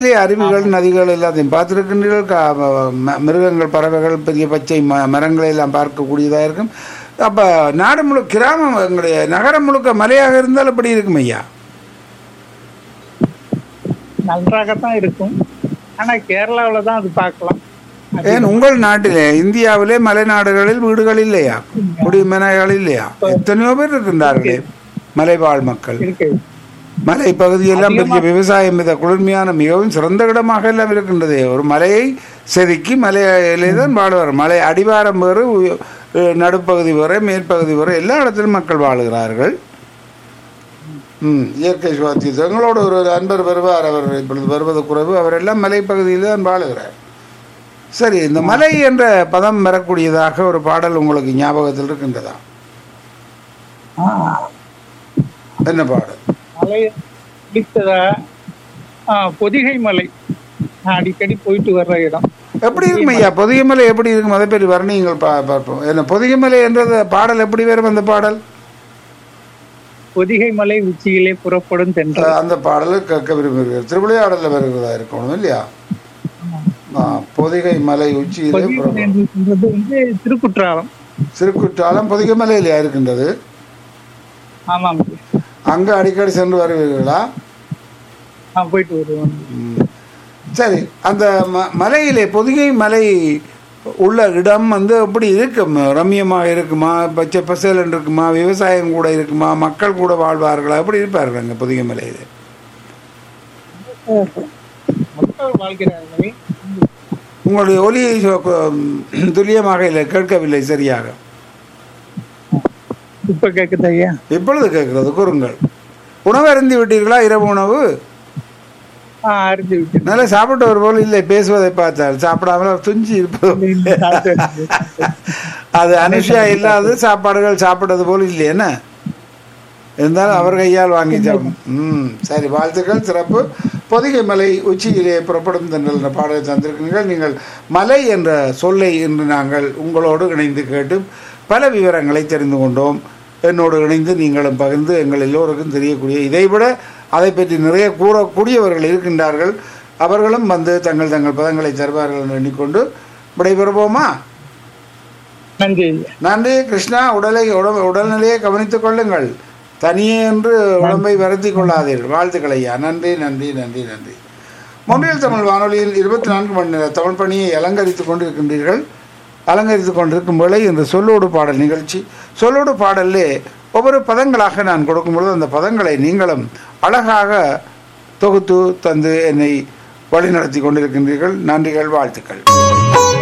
நிறைய அருவிகள் நதிகள் எல்லாத்தையும் பார்த்துருக்கின்றீர்கள் கா- ம- மிருகங்கள் பறவைகள் பெரிய பச்சை ம மரங்களை எல்லாம் பார்க்கக்கூடியதாக இருக்கும் அப்போ நாடு முழு கிராமம் எங்களுடைய நகரம் முழுக்க மலையாக இருந்தால் எப்படி இருக்கும் ஐயா நன்றாகத்தான் இருக்கும் ஆனா கேரளாவுல தான் அது பார்க்கலாம் ஏன் உங்கள் நாட்டிலே இந்தியாவிலே மலைநாடுகளில் வீடுகள் இல்லையா குடிமனைகள் இல்லையா எத்தனையோ பேர் இருக்கின்றார்களே மலைவாழ் மக்கள் இருக்கு மலை பகுதியெல்லாம் பெரிய விவசாயம் மிக குளிர்மையான மிகவும் சிறந்த இடமாக எல்லாம் இருக்கின்றது ஒரு மலையை செதுக்கி மலையிலே தான் வாழ்வார் மலை அடிவாரம் வேறு உய- அஹ் நடுப்பகுதி வரை மேற்பகுதி வரை எல்லா இடத்திலும் மக்கள் வாழுகிறார்கள் ம் இயற்கை சுவாத்தியம் எங்களோட ஒரு அன்பர் வருவார் அவர் இப்பொழுது வருவது குறைவு அவரெல்லாம் மலைப்பகுதியில் தான் வாழுகிறார் சரி இந்த மலை என்ற பதம் வரக்கூடியதாக ஒரு பாடல் உங்களுக்கு ஞாபகத்தில் இருக்கின்றதா ஆஹ், என்ன பாடல் மலை பிடித்ததா ஆஹ், பொதிகை மலை நான் அடிக்கடி போயிட்டு வர்ற இடம் எப்படி இருக்கும் ஐயா பொதிகைமலை எப்படி இருக்கும் அதை பற்றி வர்ணிங்கள் பா பார்ப்போம் என்ன பொதிகைமலை என்றது பாடல் எப்படி வரும் அந்த பாடல் பொதிகை மலை உச்சியிலே புறப்படும் தென்றல் அஹ் அந்த பாடலை கேட்க விரும்புகிறேன் திருவிளையாடலில் வருகிறதா இருக்கணும் இல்லையா ஆ, பொதிகை மலை உச்சியிலே பொதிகை மலை புறப்படும். என்று சொல்றது வந்து திருக்குற்றாலம் சிறுகுற்றாலம் பொதிகை மலையிலே இருக்கின்றது ஆமாம் அங்கே அடிக்கடி சென்று வருவீர்களா நான் போயிட்டு வருவேன் ம். சரி அந்த ம மலையிலே பொதிகை மலை உள்ள இடம் வந்து எப்படி இருக்கும் ரம்யமாக இருக்குமா பச்சை பசேல் இருக்குமா விவசாயம் கூட இருக்குமா மக்கள் கூட வாழ்வார்களா எப்படி இருப்பார்கள் அங்கே பொதிகை மலையில் மக்கள் வாழ்கிறார்கள் உங்களுடைய ஒலி சொ- கொ- துல்லியமாக இல்லை கேட்கவில்லை சரியாக இப்ப கேக்குது ஐயா இப்பொழுது கேட்கிறது கூறுங்கள் உணவு அருந்தி விட்டீர்களா இரவு உணவு ஆஹ் அறிந்து விட்டேன் நல்லா சாப்பிட்டவர் போல் இல்லை பேசுவதை பார்த்தால் சாப்பிடாமல் துஞ்சி இருப்பது சாப்பிட்டு அது அனுஷியா இல்லாத சாப்பாடுகள் சாப்பிட்டது போல் இல்லை என்ன இருந்தாலும் அவர் கையால் வாங்கி சாப்பிடும் ம் சரி வாழ்த்துக்கள் சிறப்பு பொதிகை மலை உச்சியிலே புறப்படும் தென்றல் என்ற பாடலை தந்திருக்கிறீர்கள் நீங்கள் மலை என்ற சொல்லை இன்று நாங்கள் உங்களோடு இணைந்து கேட்டு பல விவரங்களை தெரிந்து கொண்டோம் என்னோடு இணைந்து நீங்களும் பகிர்ந்து எங்கள் எல்லோருக்கும் தெரியக்கூடிய இதைவிட அதை பற்றி நிறைய கூறக்கூடியவர்கள் இருக்கின்றார்கள் அவர்களும் வந்து தங்கள் தங்கள் பதங்களை தருவார்கள் என்று எண்ணிக்கொண்டு விடைபெறுவோமா நன்றி ஐயா நன்றி கிருஷ்ணா உடலை உடம்பு உடல்நிலையை கவனித்துக் கொள்ளுங்கள் தனியே என்று உடம்பை வருத்தி கொள்ளாதீர்கள் வாழ்த்துக்கள் ஐயா நன்றி நன்றி நன்றி நன்றி மொன்றியல் தமிழ் வானொலியில் இருபத்தி நான்கு மணி நேர தமிழ் பணியை அலங்கரித்துக் கொண்டிருக்கின்றீர்கள் அலங்கரித்துக் கொண்டிருக்கும் வேளை இந்த சொல்லோடு பாடல் நிகழ்ச்சி சொல்லோடு பாடல்லே ஒவ்வொரு பதங்களாக நான் கொடுக்கும் பொழுது அந்த பதங்களை நீங்களும் அழகாக தொகுத்து தந்து என்னை வழிநடத்தி கொண்டிருக்கின்றீர்கள் நன்றிகள் வாழ்த்துக்கள்